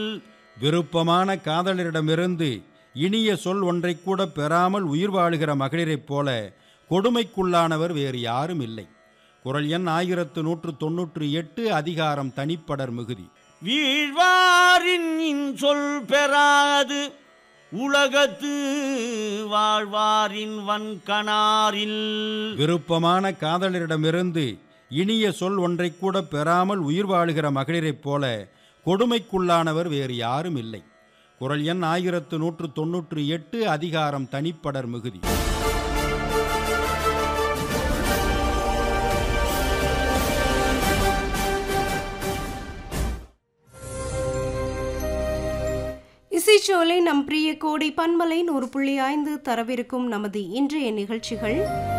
விருப்பமான காதலரிடமிருந்து இனிய சொல் ஒன்றைக் கூட பெறாமல் உயிர் வாழுகிற மகளிரைப் போல கொடுமைக்குள்ளானவர் வேறு யாரும் இல்லை குரல் எண் ஆயிரத்து நூற்று தொன்னூற்று எட்டு அதிகாரம் தனிப்படர் மிகுதி வீழ்வாரின் இன்சொல் பெறாது உலகத்து வாழ்வாரின் வன்கணாரில் விருப்பமான காதலரிடமிருந்து இனிய சொல் ஒன்றைக் கூட பெறாமல் உயிர் வாழுகிற மகளிரைப் போல கொடுமைக்குள்ளானவர் வேறு யாரும் இல்லை குரல் எண் ஆயிரத்து நூற்று தொன்னூற்று எட்டு அதிகாரம் தனிப்படர் மிகுதி இசைச்சோலை நம் பிரிய கோடை பன்மலை நூறு புள்ளி ஐந்து தரவிருக்கும் நமது இன்றைய நிகழ்ச்சிகள்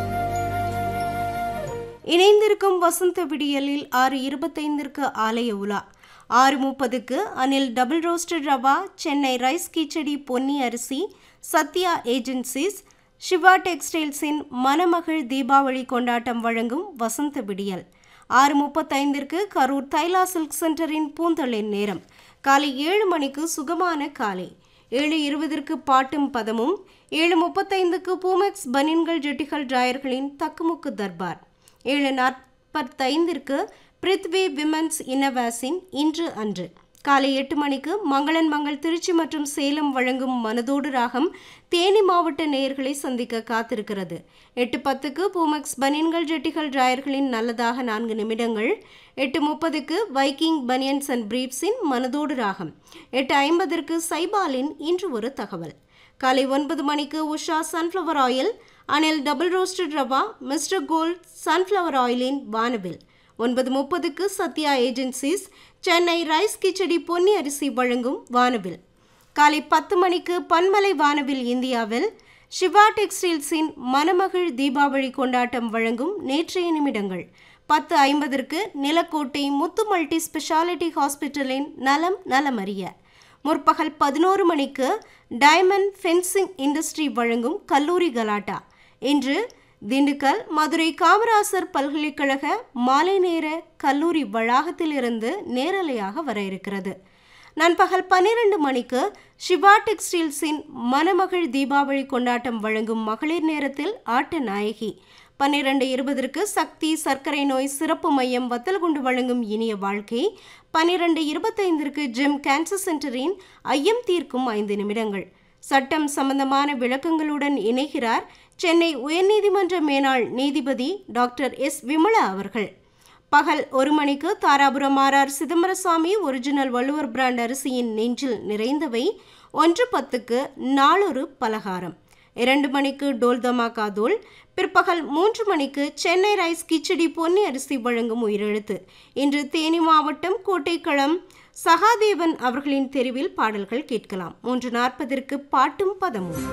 இணைந்திருக்கும் வசந்த விடியலில் ஆறு இருபத்தைந்திற்கு ஆலய உலா ஆறு முப்பதுக்கு Anil double roasted rava Chennai rice khichdi Ponni அரிசி சத்யா ஏஜென்சிஸ் சிவா டெக்ஸ்டைல்ஸின் மணமகள் தீபாவளி கொண்டாட்டம் வழங்கும் வசந்த விடியல் ஆறு முப்பத்தைந்திற்கு கரூர் தைலா சில்க் சென்டரின் பூந்தளின் நேரம் காலை ஏழு மணிக்கு சுகமான காலை ஏழு இருபதற்கு பாட்டும் பதமும் ஏழு முப்பத்தைந்துக்கு பூமெக்ஸ் பனின்கள் ஜெட்டிகள் டிராயர்களின் தக்குமுக்கு தர்பார் ஏழு நாற்பத்தைந்திற்கு பிரித்வி விமன்ஸ் இன்னவாஸின் இன்று அன்று காலை எட்டு மணிக்கு மங்களன் மங்கள் திருச்சி மற்றும் சேலம் வழங்கும் மனதோடு ராகம் தேனி மாவட்ட நேயர்களை சந்திக்க காத்திருக்கிறது எட்டு பத்துக்கு பூமெக்ஸ் பனியன்கள் ஜெட்டிகள் டிராயர்களின் நல்லதாக நான்கு நிமிடங்கள் எட்டு முப்பதுக்கு வைக்கிங் பனியன்ஸ் அண்ட் பிரீப்ஸின் மனதோடு ராகம் எட்டு ஐம்பதற்கு சைபாலின் இன்று ஒரு தகவல் காலை ஒன்பது மணிக்கு Usha sunflower oil Anil double roasted rava mister gold sunflower ஆயிலின் வானவில் ஒன்பது முப்பதுக்கு சத்யா ஏஜென்சிஸ் சென்னை ரைஸ் கிச்சடி பொன்னி அரிசி வழங்கும் வானவில் காலை பத்து மணிக்கு பன்மலை வானவில் இந்தியாவில் சிவா டெக்ஸ்டைல்ஸின் மணமகள் தீபாவளி கொண்டாட்டம் வழங்கும் நேற்றைய நிமிடங்கள் பத்து ஐம்பதற்கு நிலக்கோட்டை முத்து மல்டி ஸ்பெஷாலிட்டி ஹாஸ்பிட்டலின் நலம் நலமறிய முற்பகல் பதினோரு மணிக்கு டைமண்ட் ஃபென்சிங் இண்டஸ்ட்ரி வழங்கும் கல்லூரி கலாட்டா இன்று திண்டுக்கல் மதுரை காமராசர் பல்கலைக்கழக மாலை நேர கல்லூரி வளாகத்திலிருந்து நேரலையாக வர இருக்கிறது நண்பகல் பன்னிரண்டு மணிக்கு சிவா டெக்ஸ்டைல்ஸின் மணமகள் தீபாவளி கொண்டாட்டம் வழங்கும் மகளிர் நேரத்தில் ஆட்ட நாயகி பன்னிரண்டு இருபதற்கு சக்தி சர்க்கரை நோய் சிறப்பு மையம் வத்தலகுண்டு வழங்கும் இனிய வாழ்க்கை பன்னிரண்டு இருபத்தைந்திற்கு ஜிம் கேன்சர் சென்டரின் ஐயம் தீர்க்கும் ஐந்து நிமிடங்கள் சட்டம் சம்பந்தமான விளக்கங்களுடன் இணைகிறார் சென்னை உயர்நீதிமன்ற மேனாள் நீதிபதி டாக்டர் எஸ் விமலா அவர்கள் பகல் ஒரு மணிக்கு Dharapuram R R Chidambarasamy original Valluvar brand அரிசியின் நெஞ்சில் நிறைந்தவை ஒன்று பத்துக்கு நாளொரு பலகாரம் இரண்டு மணிக்கு டோல் தமாகா தோல் பிற்பகல் மூன்று மணிக்கு சென்னை ரைஸ் கிச்சடி பொன்னி அரிசி வழங்கும் உயிரெழுத்து இன்று தேனி மாவட்டம் கோட்டைக்களம் சகாதேவன் அவர்களின் தெருவில் பாடல்கள் கேட்கலாம் மூன்று நாற்பதற்கு பாட்டும் பதமும்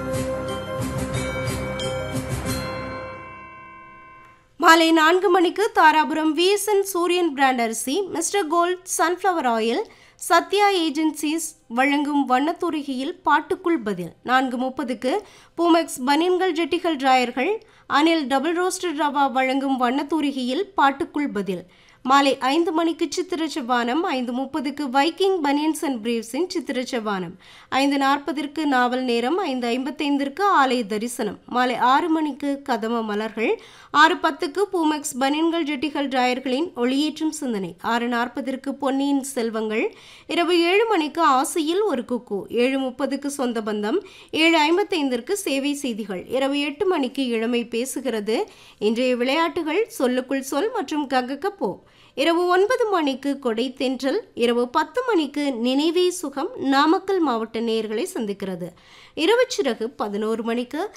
மாலை நான்கு மணிக்கு தாராபுரம் விஎஸ்என் சூரியன் பிராண்ட் அரிசி mister gold sunflower oil Sathya agencies வழங்கும் வண்ணத்தூரிகையில் பாட்டுக்குள் பதில் நான்கு முப்பதுக்கு பூமெக்ஸ் பனியன்கள் ஜெட்டிகள் டிராயர்கள் அனில் டபுள் ரோஸ்டட் ரவா வழங்கும் வண்ணத்தூரிகையில் பாட்டுக்குள் பதில் மாலை ஐந்து மணிக்கு சித்திர செவ்வானம் ஐந்து முப்பதுக்கு வைக்கிங் பனியன்ஸ் அண்ட் பிரீவ்ஸின் சித்திர செவ்வானம் ஐந்து நாற்பதற்கு நாவல் நேரம் ஐந்து ஐம்பத்தைந்திற்கு ஆலய தரிசனம் மாலை ஆறு மணிக்கு கதம மலர்கள் ஆறு பத்துக்கு பூமெக்ஸ் பனியன்கள் ஜெட்டிகள் டிராயர்களின் ஒளியேற்றும் சிந்தனை ஆறு நாற்பதற்கு பொன்னியின் செல்வங்கள் இரவு ஏழு மணிக்கு ஆசையில் ஒரு குக்கு ஏழு முப்பதுக்கு சொந்த பந்தம் ஏழு ஐம்பத்தைந்திற்கு சேவை செய்திகள் இரவு எட்டு மணிக்கு இளமை பேசுகிறது இன்றைய விளையாட்டுகள் சொல்லுக்குள் சொல் மற்றும் ககக்கப்போ இரவு ஒன்பது மணிக்கு கொடை தென்றல் இரவு பத்து மணிக்கு நினைவே சுகம் நாமக்கல் மாவட்ட நேயர்களை சந்திக்கிறது இரவு சிறகு பதினோரு மணிக்கு